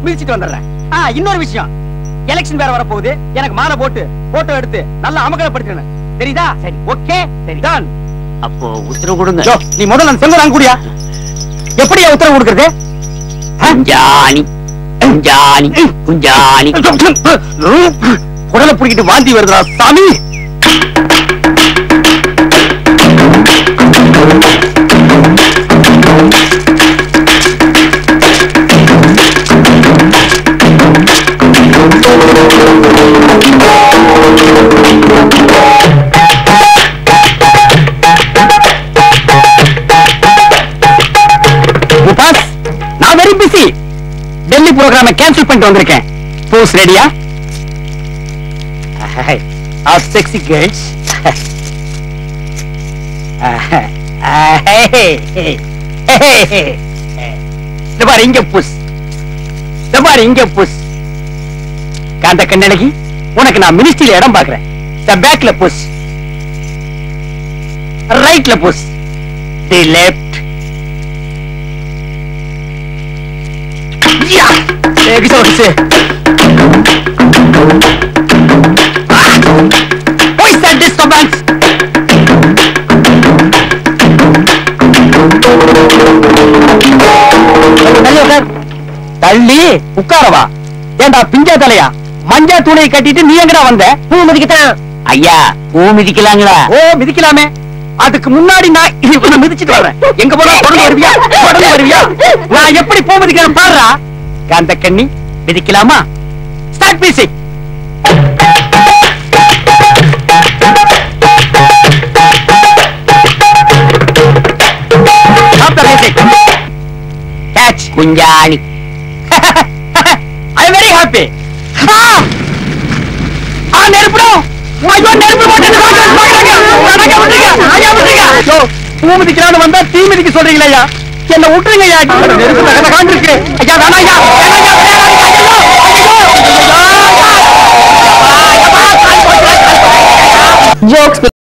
மிதிச்சிட்டு வந்துடுறேன் ஆ இன்னொரு விஷயம் எலெக்ஷன் வேற வரப்போகுது எனக்கு மாலை போட்டு போட்டோ எடுத்து நல்லா அமகலப்படுத்தினேன் தெரியுதா சரி ஓகே சரி டான் அப்போ உத்தரவு கொடுங்க யோ, நீ முதல்ல அந்த செல்வம் கூடியா எப்படியா உத்தரவு கொடுக்கறது குஞ்சாணி குஞ்சாணி குஞ்சாணி குடலை பிடிக்கிட்டு வாந்தி வருதுடா சாமி முபாஸ் நான் வெரி பிஸி டெல்லி ப்ரோக்ராம கேன்சல் பண்ணிட்டு வந்திருக்கேன் போஸ் ரெடியா ஆர் செக்ஸி கேர்ள்ஸ் பாரு இங்க புஸ் இந்த பாரு இங்க புஸ் காந்த கண்ணழகி உனக்கு நான் மினிஸ்ட்ரியில இடம் பாக்குறேன் பேக்ல புஸ் ரைட்ல push the left Ja! Eh, che sono queste? Ah! Who is that disturbance? தள்ளி உட்கார். தள்ளி உட்காரவா ஏண்டா பிஞ்சா தலையா மஞ்சா துணியை கட்டிட்டு நீ எங்கடா வந்த பூ மிதிக்கத்தான் ஐயா பூ மிதிக்கலாங்களா ஓ மிதிக்கலாமே அதுக்கு முன்னாடி நான் இவனை மிதிச்சிட்டு வரேன் எங்க போனா தொடர்ந்து வருவியா தொடர்ந்து வருவியா நான் எப்படி பூ மிதிக்கிறேன் பாருடா காந்த கண்ணி மிதிக்கலாமா ஸ்டார்ட் மியூசிக் கேட்ச் குஞ்சாணி ஐ வெரி ஹாப்பி ஆ நெருப்புடும் ஐயோ நெருப்பு போட்டு ஐயோ பூ மிதிக்கலாம்னு வந்தா தீ மிதிக்க சொல்றீங்களா ஐயா என்ன விட்டுருங்க ஐயா நெருப்பு தகதகான்னு இருக்கு ஐயா வேணாம் ஐயா வேணாம் ஐயா, வேணாம் ஐயா, ஐயோ, ஐயோ, ஐயோ, ஐயோ, ஐயோ, ஐயோ, ஐயோ, ஐயோ, ஐயோ, ஐயோ, ஐயோ, ஐயோ, ஐயோ, ஐயோ, ஐயோ, ஐயோ, Jokes